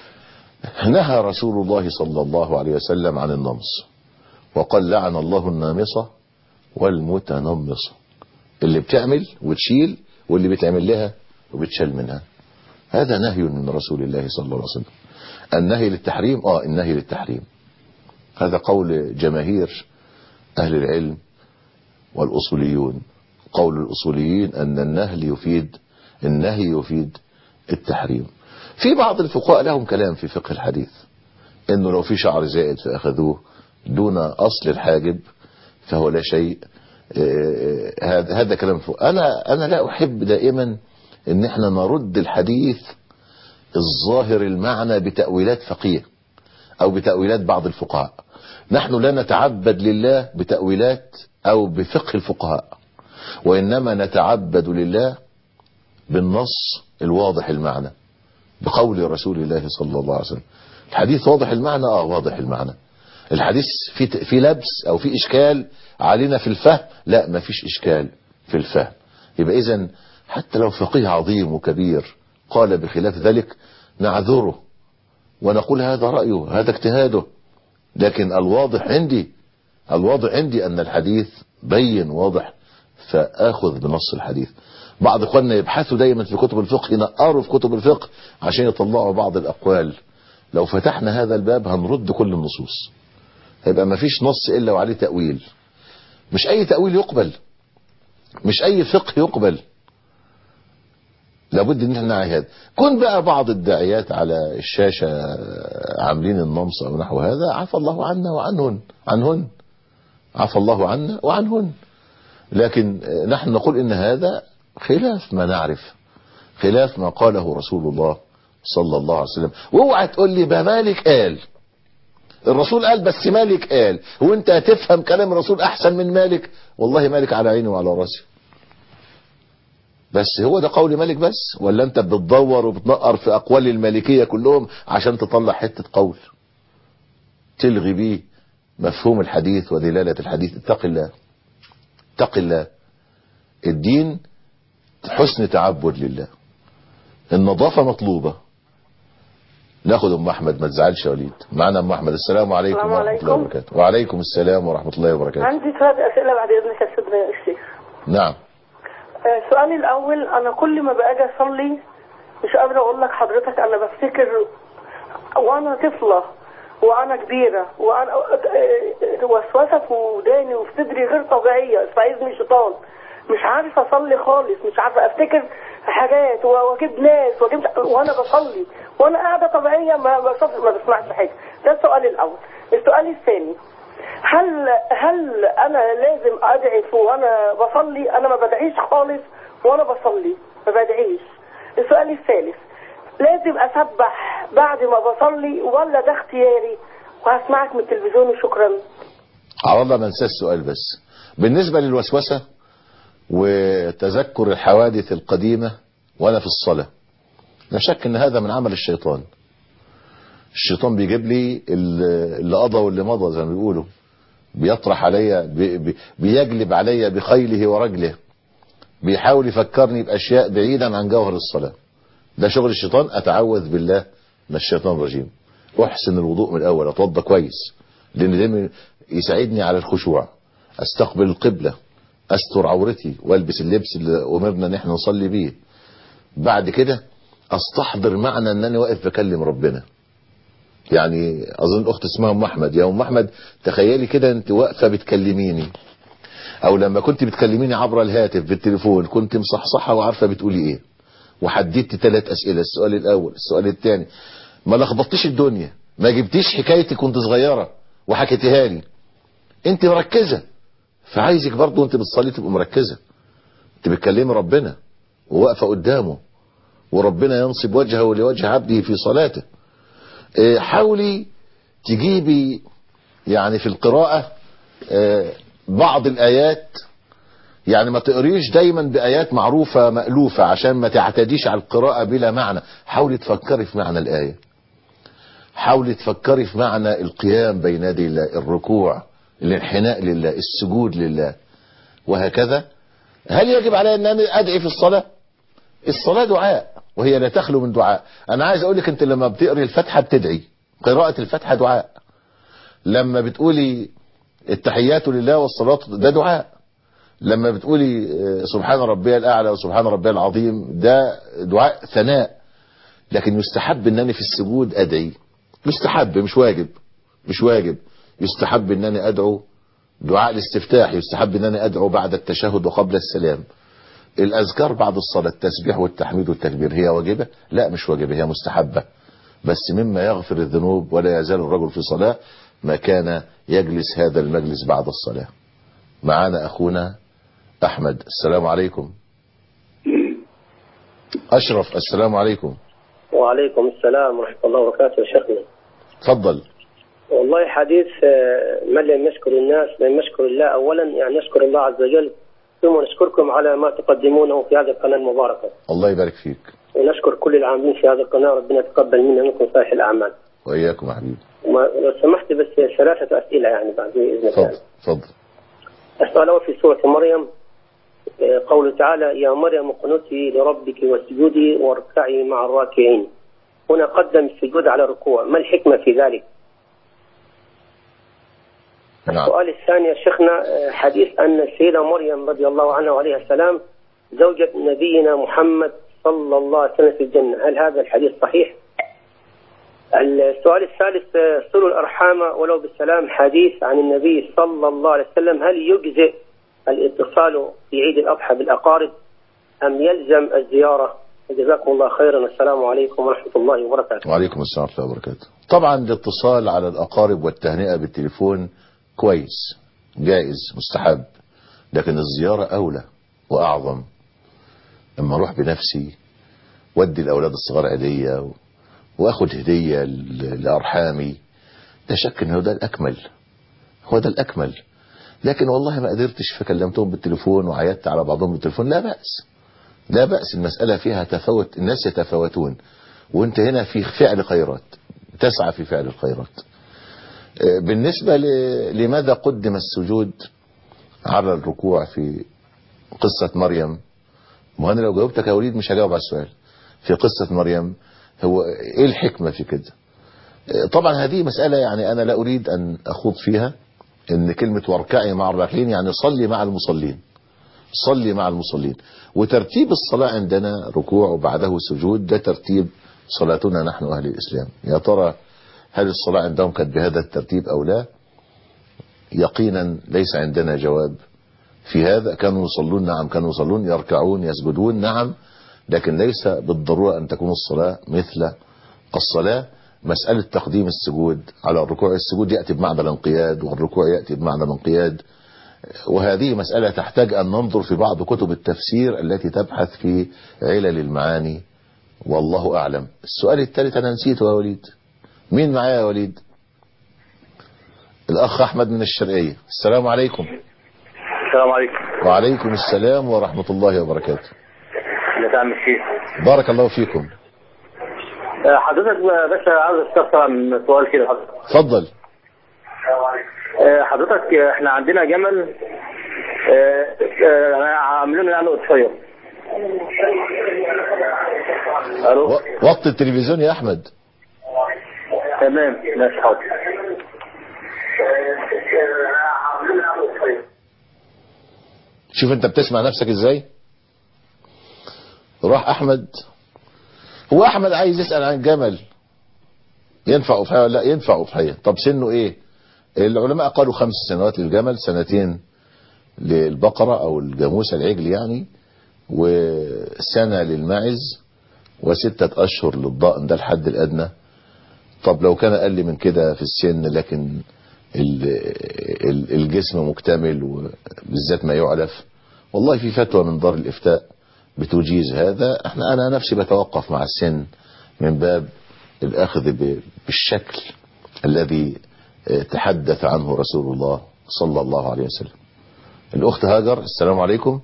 نهى رسول الله صلى الله عليه وسلم عن النمص وقال لعن الله النامصة والمتنمصة اللي بتعمل وتشيل واللي بتعمل لها وبتشال منها هذا نهي من رسول الله صلى الله عليه وسلم النهي للتحريم اه النهي للتحريم هذا قول جماهير أهل العلم والأصوليون قول الأصوليين أن النهي يفيد النهي يفيد التحريم في بعض الفقهاء لهم كلام في فقه الحديث انه لو في شعر زائد فاخذوه دون اصل الحاجب فهو لا شيء آه، هذا هذا كلام فوق. انا انا لا احب دائما ان احنا نرد الحديث الظاهر المعنى بتاويلات فقيه او بتاويلات بعض الفقهاء نحن لا نتعبد لله بتاويلات او بفقه الفقهاء وانما نتعبد لله بالنص الواضح المعنى بقول رسول الله صلى الله عليه وسلم الحديث واضح المعنى اه واضح المعنى الحديث في في لبس او في اشكال علينا في الفهم لا ما فيش اشكال في الفهم يبقى اذا حتى لو فقيه عظيم وكبير قال بخلاف ذلك نعذره ونقول هذا رأيه هذا اجتهاده لكن الواضح عندي الواضح عندي ان الحديث بين واضح فاخذ بنص الحديث بعض اخواننا يبحثوا دايما في كتب الفقه ينقروا في كتب الفقه عشان يطلعوا بعض الاقوال لو فتحنا هذا الباب هنرد كل النصوص هيبقى ما فيش نص الا وعليه تأويل مش اي تأويل يقبل مش اي فقه يقبل لابد ان احنا نعي هذا كن بقى بعض الداعيات على الشاشة عاملين النمص او نحو هذا عفى الله عنا وعنهن عنهن عفى الله عنا وعنهن لكن نحن نقول ان هذا خلاف ما نعرف خلاف ما قاله رسول الله صلى الله عليه وسلم واوعى تقول لي بقى مالك قال الرسول قال بس مالك قال وانت هتفهم كلام الرسول احسن من مالك والله مالك على عيني وعلى راسي بس هو ده قول مالك بس ولا انت بتدور وبتنقر في اقوال المالكية كلهم عشان تطلع حتة قول تلغي بيه مفهوم الحديث ودلالة الحديث اتق الله اتق الله الدين حسن تعبد لله النظافة مطلوبة ناخد ام احمد ما تزعلش يا وليد معنا ام احمد السلام عليكم السلام ورحمة الله عليكم. وبركاته وعليكم السلام ورحمة الله وبركاته عندي ثلاث أسئلة بعد إذنك يا سيدنا الشيخ نعم آه، سؤالي الأول أنا كل ما باجي أصلي مش قادرة أقول لك حضرتك أنا بفتكر وأنا طفلة وأنا كبيرة وأنا آه، آه، وسوسة في وداني وفي صدري غير طبيعية استعيذني الشيطان مش عارفة أصلي خالص مش عارفة أفتكر حاجات و- وأجيب ناس وأجيب وأنا بصلي وأنا قاعدة طبيعية ما بصلي ما بسمعش حاجة ده السؤال الأول السؤال الثاني هل هل انا لازم ادعي وانا بصلي انا ما بدعيش خالص وانا بصلي ما بدعيش السؤال الثالث لازم اسبح بعد ما بصلي ولا ده اختياري وهسمعك من التلفزيون وشكرا على الله ما انسى السؤال بس بالنسبة للوسوسة وتذكر الحوادث القديمة وانا في الصلاة لا شك ان هذا من عمل الشيطان الشيطان بيجيب لي ال- اللي قضى واللي مضى زي ما بيقولوا بيطرح عليا بي بي بيجلب عليا بخيله ورجله بيحاول يفكرني باشياء بعيدا عن جوهر الصلاة ده شغل الشيطان اتعوذ بالله من الشيطان الرجيم احسن الوضوء من الاول اتوضى كويس لان ده يساعدني على الخشوع استقبل القبلة استر عورتي والبس اللبس اللي امرنا ان احنا نصلي بيه بعد كده استحضر معنى ان انا واقف بكلم ربنا يعني اظن اخت اسمها ام احمد يا ام احمد تخيلي كده انت واقفه بتكلميني او لما كنت بتكلميني عبر الهاتف بالتليفون كنت مصحصحه وعارفه بتقولي ايه وحددت ثلاث اسئله السؤال الاول السؤال الثاني ما لخبطتيش الدنيا ما جبتيش حكايتك كنت صغيره وحكيتيها لي انت مركزه فعايزك برضه انت بتصلي تبقى مركزه انت بتكلمي ربنا وواقفه قدامه وربنا ينصب وجهه لوجه عبده في صلاته اه حاولي تجيبي يعني في القراءة اه بعض الآيات يعني ما تقريش دايما بآيات معروفة مألوفة عشان ما تعتديش على القراءة بلا معنى حاولي تفكري في معنى الآية حاولي تفكري في معنى القيام بين يدي الله الركوع الانحناء لله السجود لله وهكذا هل يجب علي ان انا ادعي في الصلاة الصلاة دعاء وهي لا تخلو من دعاء انا عايز اقول لك انت لما بتقري الفاتحة بتدعي قراءة الفاتحة دعاء لما بتقولي التحيات لله والصلاة ده دعاء لما بتقولي سبحان ربي الاعلى وسبحان ربي العظيم ده دعاء ثناء لكن يستحب انني في السجود ادعي يستحب مش واجب مش واجب يستحب انني ادعو دعاء الاستفتاح يستحب انني ادعو بعد التشهد وقبل السلام الاذكار بعد الصلاة التسبيح والتحميد والتكبير هي واجبة لا مش واجبة هي مستحبة بس مما يغفر الذنوب ولا يزال الرجل في صلاة ما كان يجلس هذا المجلس بعد الصلاة معانا اخونا احمد السلام عليكم اشرف السلام عليكم وعليكم السلام ورحمة الله وبركاته يا شيخنا تفضل والله حديث من لم يشكر الناس لم يشكر الله أولا يعني نشكر الله عز وجل ثم نشكركم على ما تقدمونه في هذه القناة المباركة الله يبارك فيك ونشكر كل العاملين في هذه القناة ربنا يتقبل منا منكم صالح الأعمال وإياكم يا حبيبي لو سمحت بس ثلاثة أسئلة يعني بعد بإذن الله تفضل تفضل السؤال الأول في سورة مريم قوله تعالى يا مريم اقنتي لربك واسجدي واركعي مع الراكعين هنا قدم السجود على الركوع ما الحكمة في ذلك نعم. السؤال الثاني يا شيخنا حديث أن السيدة مريم رضي الله عنها وعليها السلام زوجة نبينا محمد صلى الله عليه وسلم في الجنة هل هذا الحديث صحيح السؤال الثالث صلوا الأرحام ولو بالسلام حديث عن النبي صلى الله عليه وسلم هل يجزئ الاتصال في عيد الأضحى بالأقارب أم يلزم الزيارة جزاكم الله خيرا السلام عليكم ورحمة الله وبركاته وعليكم السلام ورحمة الله وبركاته طبعا الاتصال على الأقارب والتهنئة بالتليفون كويس جائز مستحب لكن الزيارة أولى وأعظم لما أروح بنفسي ودي الأولاد الصغار هدية وأخد هدية لأرحامي لا شك أنه ده الأكمل هو ده الأكمل لكن والله ما قدرتش فكلمتهم بالتليفون وعيدت على بعضهم بالتليفون لا بأس لا بأس المسألة فيها تفاوت الناس يتفاوتون وانت هنا في فعل خيرات تسعى في فعل الخيرات بالنسبة لماذا قدم السجود على الركوع في قصة مريم ما انا لو جاوبتك يا وليد مش هجاوب على السؤال في قصة مريم هو ايه الحكمة في كده طبعا هذه مسألة يعني انا لا اريد ان اخوض فيها ان كلمة واركعي مع الراكعين يعني صلي مع المصلين صلي مع المصلين وترتيب الصلاة عندنا ركوع وبعده سجود ده ترتيب صلاتنا نحن أهل الإسلام يا ترى هل الصلاة عندهم كانت بهذا الترتيب أو لا يقينا ليس عندنا جواب في هذا كانوا يصلون نعم كانوا يصلون يركعون يسجدون نعم لكن ليس بالضرورة أن تكون الصلاة مثل الصلاة مسألة تقديم السجود على الركوع السجود يأتي بمعنى الانقياد والركوع يأتي بمعنى الانقياد وهذه مسألة تحتاج أن ننظر في بعض كتب التفسير التي تبحث في علل المعاني والله أعلم السؤال الثالث أنا نسيته يا وليد مين معايا يا وليد الأخ أحمد من الشرقية السلام عليكم السلام عليكم وعليكم السلام ورحمة الله وبركاته ازيك يا عم الشيخ بارك الله فيكم حضرتك بس عاوز استفسر عن سؤال كده حضرتك اتفضل حضرتك احنا عندنا جمل عاملين يعني اضحيه الو و- وطي التلفزيون يا احمد تمام ماشي حاضر شوف انت بتسمع نفسك ازاي راح احمد هو احمد عايز يسأل عن جمل ينفع اضحية ولا لا ينفع اضحية طب سنه ايه العلماء قالوا خمس سنوات للجمل سنتين للبقرة او الجاموسة العجل يعني وسنة للماعز وستة اشهر للضأن ده الحد الادنى طب لو كان اقل من كده في السن لكن ال- ال- الجسم مكتمل وبالذات ما يعلف والله في فتوى من دار الافتاء بتجيز هذا احنا انا نفسي بتوقف مع السن من باب الاخذ ب- بالشكل الذي اه، تحدث عنه رسول الله صلى الله عليه وسلم الاخت هاجر السلام عليكم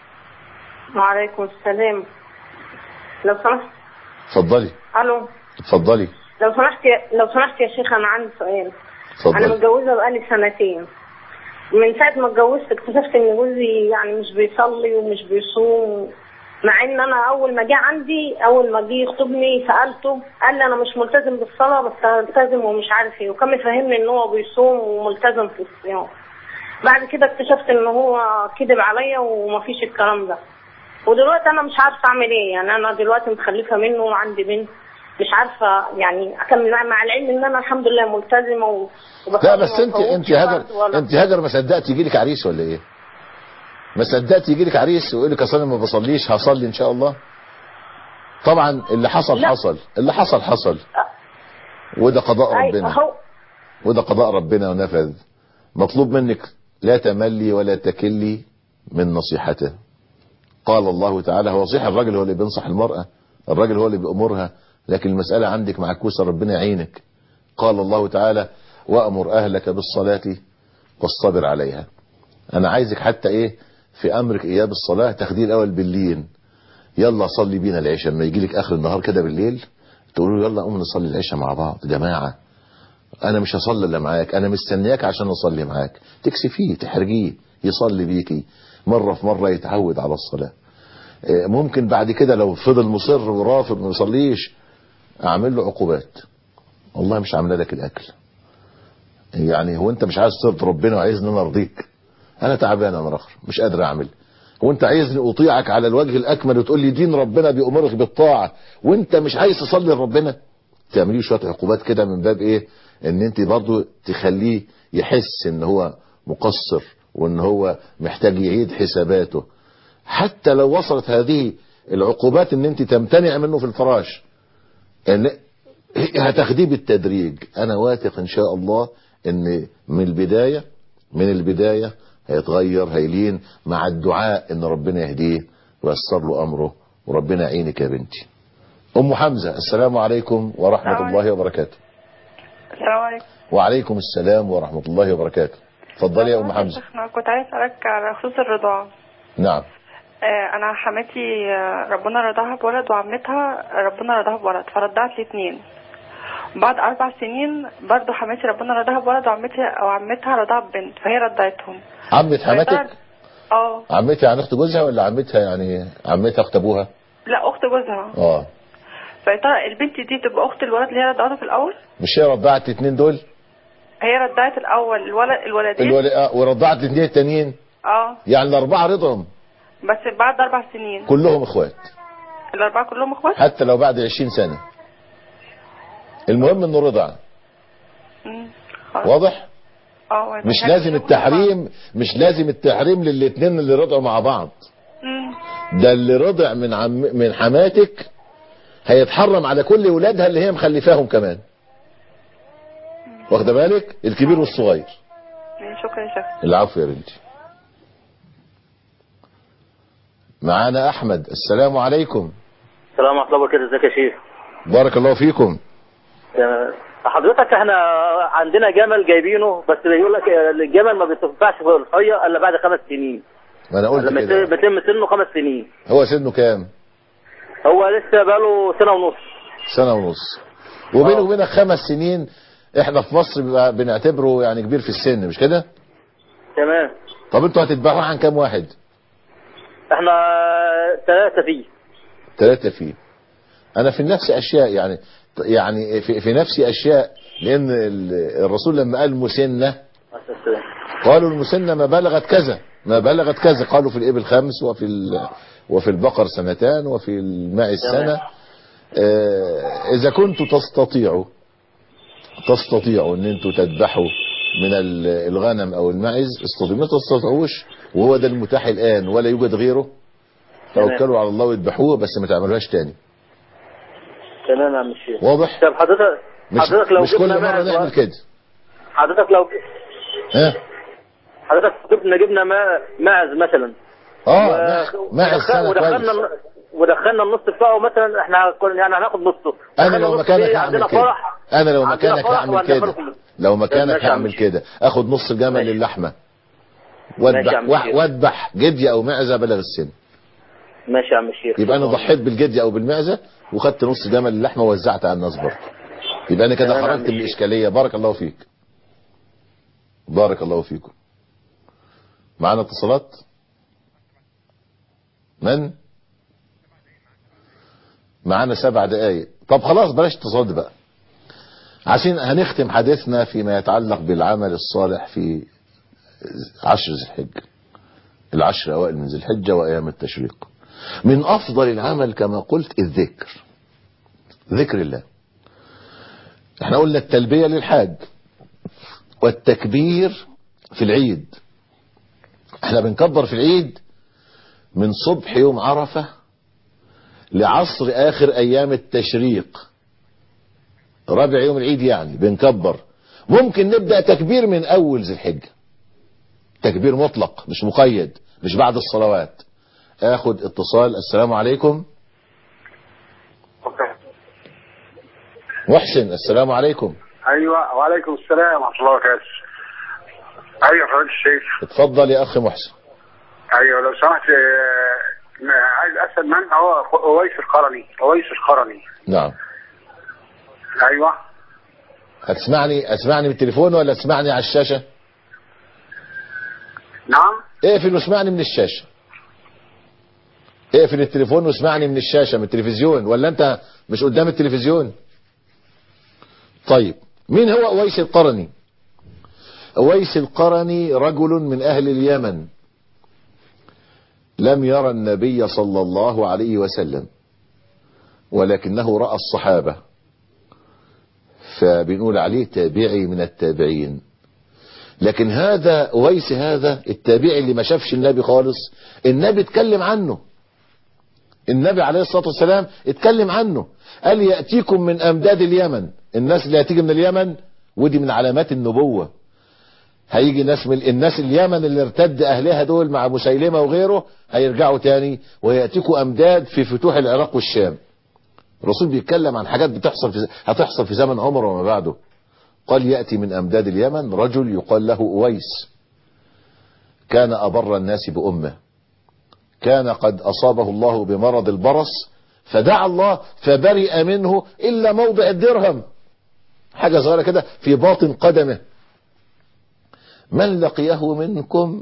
وعليكم السلام لو سمحت اتفضلي الو اتفضلي لو سمحت يا... لو سمحت يا شيخ انا عندي سؤال اتفضلي. انا متجوزه بقالي سنتين من ساعه ما اتجوزت اكتشفت ان جوزي يعني مش بيصلي ومش بيصوم مع ان انا اول ما جه عندي اول ما جه يخطبني سالته قال لي انا مش ملتزم بالصلاه بس ملتزم ومش عارف ايه وكان مفهمني ان هو بيصوم وملتزم في الصيام بعد كده اكتشفت ان هو كذب عليا ومفيش الكلام ده ودلوقتي انا مش عارفه اعمل ايه يعني انا دلوقتي متخلفه منه وعندي بنت مش عارفه يعني اكمل معاه مع العلم ان انا الحمد لله ملتزمه و... لا بس انت انت هاجر انت هاجر ما صدقت يجي لك عريس ولا ايه ما صدقت يجي لك عريس ويقول لك اصل انا ما بصليش هصلي ان شاء الله طبعا اللي حصل لا. حصل اللي حصل حصل وده قضاء أي- ربنا هو وده قضاء ربنا ونفذ مطلوب منك لا تملي ولا تكلي من نصيحته قال الله تعالى هو صحيح الراجل هو اللي بينصح المرأة الراجل هو اللي بيأمرها لكن المسألة عندك معكوسة ربنا يعينك قال الله تعالى وأمر أهلك بالصلاة واصطبر عليها أنا عايزك حتى إيه في أمرك إياه بالصلاة تاخديه الأول باللين يلا صلي بينا العشاء لما يجي لك آخر النهار كده بالليل تقولوا له يلا قوم نصلي العشاء مع بعض جماعة انا مش هصلي الا معاك انا مستنياك عشان اصلي معاك تكسفيه تحرجيه يصلي بيكي مرة في مرة يتعود على الصلاة إيه، ممكن بعد كده لو فضل مصر ورافض ما يصليش اعمل له عقوبات والله مش عامله لك الاكل يعني هو انت مش عايز ترضي ربنا وعايزني انا ارضيك انا تعبان انا رخر مش قادر اعمل وانت عايزني اطيعك على الوجه الاكمل وتقول لي دين ربنا بيأمرك بالطاعة وانت مش عايز تصلي لربنا تعمليه شوية عقوبات كده من باب ايه ان انت برضو تخليه يحس ان هو مقصر وان هو محتاج يعيد حساباته حتى لو وصلت هذه العقوبات ان انت تمتنع منه في الفراش ان هتاخديه بالتدريج انا واثق ان شاء الله ان من البداية من البداية هيتغير هيلين مع الدعاء ان ربنا يهديه ويسر له امره وربنا يعينك يا بنتي ام حمزة السلام عليكم ورحمة السلام الله وبركاته السلام عليكم وعليكم السلام ورحمة الله وبركاته اتفضلي يا ام حمزة انا كنت عايز اسالك على خصوص الرضاعه نعم آه، انا حماتي آه، ربنا رضاها بولد وعمتها ربنا رضاها بولد فرضعت لي اتنين بعد اربع سنين برضو حماتي ربنا رضاها بولد وعمتها وعمتها رضاها ببنت فهي رضعتهم عمة حماتك اه عمتها يعني اخت جوزها ولا عمتها يعني عمتها اخت ابوها لا اخت جوزها اه فيا ترى البنت دي تبقى اخت الولد اللي هي رضعتها في الاول مش هي رضعت الاثنين دول هي رضعت الاول الولد الولدين الولي... آه ورضعت الاثنين التانيين اه يعني الاربعه رضعهم بس بعد اربع سنين كلهم اخوات الاربعه كلهم اخوات حتى لو بعد 20 سنة المهم انه رضع مم. خلاص. واضح اه مش لازم التحريم مش لازم التحريم للاثنين اللي رضعوا مع بعض مم. ده اللي رضع من عم من حماتك هيتحرم على كل ولادها اللي هي مخلفاهم كمان واخده بالك الكبير والصغير شكرا يا شيخ العفو يا بنتي معانا احمد السلام عليكم السلام ورحمه الله وبركاته ازيك يا شيخ بارك الله فيكم تمام. حضرتك احنا عندنا جمل جايبينه بس بيقول لك الجمل ما بيتنفعش في الحيه الا بعد خمس سنين ما انا قلت لما كده يتم بيتم سنه خمس سنين هو سنه كام هو لسه بقاله سنه ونص سنة ونص وبينه وبينك خمس سنين احنا في مصر بيبقى بنعتبره يعني كبير في السن مش كده تمام طب انتوا هتذبحوا عن كام واحد احنا ثلاثه فيه ثلاثة فيه انا في النفس اشياء يعني يعني في, في نفسي اشياء لان ال- الرسول لما قال مسنه قالوا المسنه ما بلغت كذا ما بلغت كذا قالوا في الابل خمس وفي ال- وفي البقر سنتان وفي الماء السنه آه، اذا كنتوا تستطيعوا تستطيعوا ان انتوا تذبحوا من ال- الغنم او الماعز استطيعوا ما تستطيعوش وهو ده المتاح الان ولا يوجد غيره توكلوا على الله ويذبحوه بس ما تعملوهاش تاني تمام يا عم الشيخ واضح طب حضرتك مش, حضرتك لو مش كل جبنا مره ماعز نعمل كده حضرتك لو ها حضرتك جبنا جبنا ما- ماعز مثلا اه و- ماعز- ماعز ودخل- سنه ودخلنا كويس الن- ودخلنا النص بتاعه مثلا احنا كنا يعني هناخد نصه انا دخلنا لو النص مكانك دي هعمل عندنا كده فرح انا لو عندنا مكانك فرح هعمل وهندخله كده فيه. لو مكانك ماشي يا عم هعمل كده اخد نص جمل للحمه ماشي واذبح يا عم وأح- الشيخ. واذبح جدي او معزه بلغ السن ماشي يا عم الشيخ يبقى انا ضحيت بالجدي او بالمعزه وخدت نص جمل اللحمه ووزعت على الناس برضه يبقى انا كده تمام يا عم خرجت من الشيخ. الاشكاليه بارك الله فيك بارك الله فيكم معانا اتصالات من معانا سبع دقايق طب خلاص بلاش اتصالات بقى عشان هنختم حديثنا فيما يتعلق بالعمل الصالح في عشر ذي الحجه العشر اوائل من ذي الحجه وايام التشريق من افضل العمل كما قلت الذكر ذكر الله احنا قلنا التلبيه للحاج والتكبير في العيد احنا بنكبر في العيد من صبح يوم عرفه لعصر اخر ايام التشريق رابع يوم العيد يعني بنكبر ممكن نبدا تكبير من اول ذي الحجه تكبير مطلق مش مقيد مش بعد الصلوات اخد اتصال السلام عليكم محسن السلام عليكم ايوه وعليكم السلام ورحمه الله وبركاته ايوه فضيله الشيخ اتفضل يا اخ محسن ايوه لو سمحت آه، ما- عايز اسال من هو اويس القرني اويس القرني نعم ايوه هتسمعني اسمعني من التليفون ولا تسمعني على الشاشه نعم اقفل واسمعني من الشاشه اقفل التليفون واسمعني من الشاشه من التلفزيون ولا انت مش قدام التلفزيون طيب مين هو اويس القرني اويس القرني رجل من اهل اليمن لم يرى النبي صلى الله عليه وسلم ولكنه راى الصحابه فبنقول عليه تابعي من التابعين لكن هذا اويس هذا التابعي اللي ما شافش النبي خالص النبي اتكلم عنه النبي عليه الصلاه والسلام اتكلم عنه قال ياتيكم من امداد اليمن الناس اللي هتيجي من اليمن ودي من علامات النبوه هيجي ناس من الناس اليمن اللي ارتد اهلها دول مع مسيلمه وغيره هيرجعوا تاني وياتيكم امداد في فتوح العراق والشام الرسول بيتكلم عن حاجات بتحصل في هتحصل في زمن عمر وما بعده قال يأتي من أمداد اليمن رجل يقال له أويس كان أبر الناس بأمه كان قد أصابه الله بمرض البرص فدعا الله فبرئ منه إلا موضع الدرهم حاجة صغيرة كده في باطن قدمه من لقيه منكم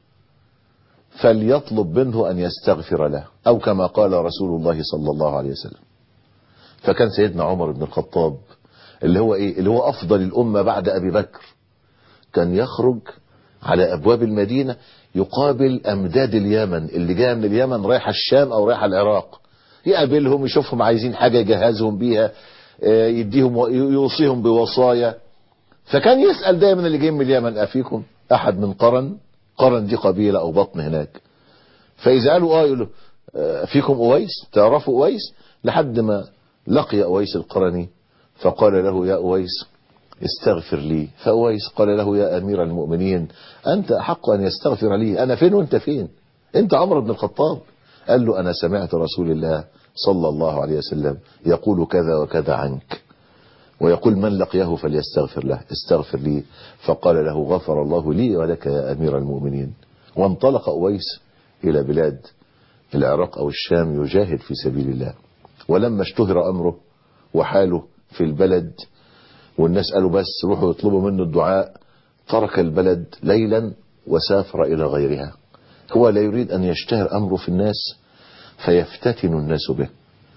فليطلب منه أن يستغفر له أو كما قال رسول الله صلى الله عليه وسلم فكان سيدنا عمر بن الخطاب اللي هو ايه اللي هو افضل الامه بعد ابي بكر كان يخرج على ابواب المدينه يقابل امداد اليمن اللي جايه من اليمن رايحه الشام او رايحه العراق يقابلهم يشوفهم عايزين حاجه يجهزهم بيها آه، يديهم يوصيهم بوصايا فكان يسال دايما اللي جايين من اليمن افيكم احد من قرن قرن دي قبيله او بطن هناك فاذا قالوا اه يقولوا آه، فيكم اويس تعرفوا اويس لحد ما لقي اويس القرني فقال له يا أويس استغفر لي فأويس قال له يا أمير المؤمنين أنت أحق أن يستغفر لي أنا فين وأنت فين أنت عمر بن الخطاب قال له أنا سمعت رسول الله صلى الله عليه وسلم يقول كذا وكذا عنك ويقول من لقيه فليستغفر له استغفر لي فقال له غفر الله لي ولك يا أمير المؤمنين وانطلق أويس إلى بلاد العراق أو الشام يجاهد في سبيل الله ولما اشتهر أمره وحاله في البلد والناس قالوا بس روحوا يطلبوا منه الدعاء ترك البلد ليلا وسافر إلى غيرها هو لا يريد أن يشتهر أمره في الناس فيفتتن الناس به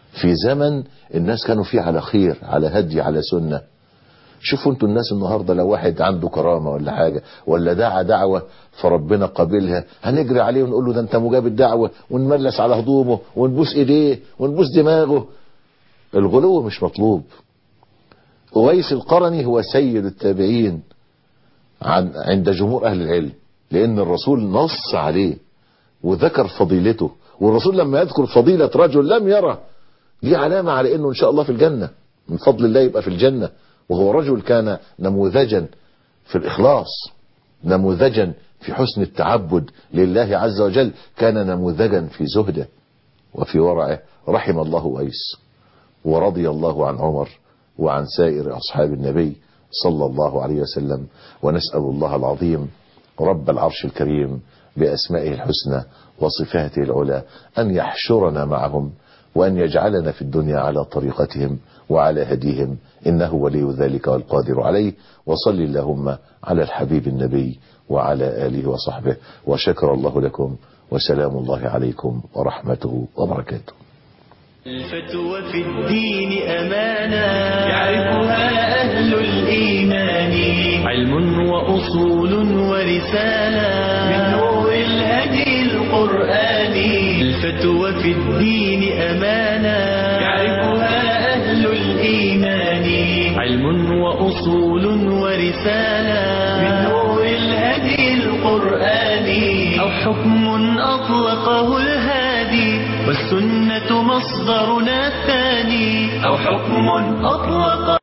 في زمن الناس كانوا فيه على خير على هدي على سنة شوفوا انتوا الناس النهاردة لو واحد عنده كرامة ولا حاجة ولا دعا دعوة فربنا قابلها هنجري عليه ونقول له ده انت مجاب الدعوة ونملس على هضومه ونبوس ايديه ونبوس دماغه الغلو مش مطلوب أويس القرني هو سيد التابعين عن عند جمهور أهل العلم لأن الرسول نص عليه وذكر فضيلته والرسول لما يذكر فضيلة رجل لم يره دي علامة على أنه إن شاء الله في الجنة من فضل الله يبقى في الجنة وهو رجل كان نموذجا في الإخلاص نموذجا في حسن التعبد لله عز وجل كان نموذجا في زهده وفي ورعه رحم الله ويس ورضي الله عن عمر وعن سائر أصحاب النبي صلى الله عليه وسلم ونسأل الله العظيم رب العرش الكريم بأسمائه الحسنى وصفاته العلى أن يحشرنا معهم وأن يجعلنا في الدنيا على طريقتهم وعلى هديهم إنه ولي ذلك والقادر عليه وصل اللهم على الحبيب النبي وعلى آله وصحبه وشكر الله لكم وسلام الله عليكم ورحمته وبركاته الفتوى في الدين أمانة يعرفها أهل الإيمان علم وأصول ورسالة من نور الهدي القرآني الفتوى في الدين أمانة يعرفها أهل الإيمان علم وأصول ورسالة من نور الهدي القرآني أو حكم أطلقه الهادي والسنة مصدرنا الثاني أو حكم أطلق